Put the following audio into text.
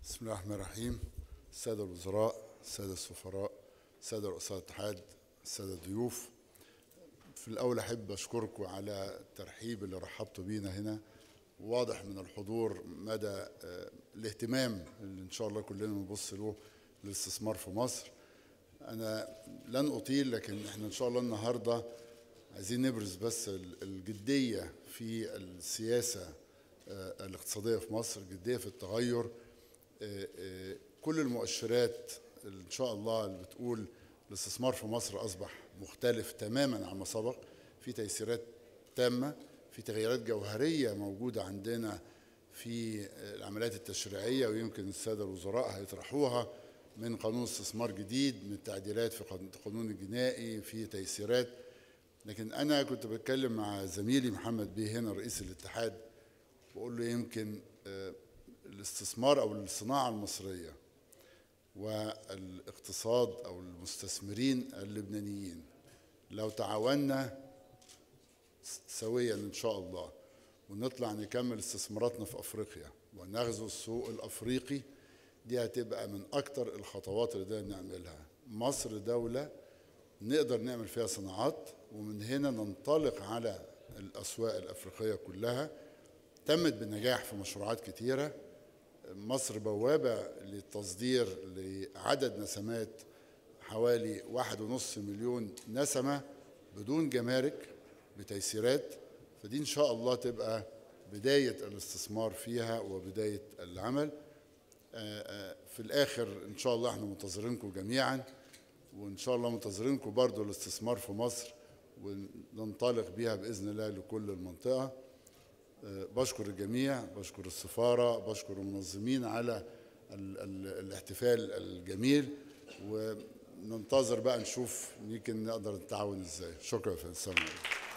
بسم الله الرحمن الرحيم السادة الوزراء السادة السفراء السادة رؤساء الاتحاد السادة الضيوف في الأول أحب أشكركم على الترحيب اللي رحبتوا بينا هنا واضح من الحضور مدى آه، الاهتمام اللي إن شاء الله كلنا نبص له للاستثمار في مصر أنا لن أطيل لكن إحنا إن شاء الله النهاردة عايزين نبرز بس ال- الجدية في السياسة آه، الاقتصادية في مصر الجدية في التغير آه، آه، كل المؤشرات اللي ان شاء الله اللي بتقول الاستثمار في مصر اصبح مختلف تماما عما سبق في تيسيرات تامه في تغييرات جوهريه موجوده عندنا في آه، العمليات التشريعيه ويمكن الساده الوزراء هيطرحوها من قانون استثمار جديد من تعديلات في قانون- القانون الجنائي في تيسيرات لكن انا كنت بتكلم مع زميلي محمد بيه هنا رئيس الاتحاد بقول له يمكن آه، الاستثمار او الصناعه المصريه والاقتصاد او المستثمرين اللبنانيين لو تعاوننا سويا ان شاء الله ونطلع نكمل استثماراتنا في افريقيا ونغزو السوق الافريقي دي هتبقى من اكتر الخطوات اللي نقدر نعملها مصر دوله نقدر نعمل فيها صناعات ومن هنا ننطلق على الاسواق الافريقيه كلها تمت بالنجاح في مشروعات كتيره مصر بوابة للتصدير لعدد نسمات حوالي واحد ونص مليون نسمة بدون جمارك بتيسيرات فدي إن شاء الله تبقى بداية الاستثمار فيها وبداية العمل آه، آه، في الآخر إن شاء الله احنا منتظرينكم جميعا وإن شاء الله منتظرينكم برضو الاستثمار في مصر وننطلق بيها بإذن الله لكل المنطقة بشكر الجميع بشكر السفارة بشكر المنظمين على ال ال الاحتفال الجميل وننتظر بقى نشوف يمكن نقدر نتعاون ازاي شكرا يا فندم السلام عليكم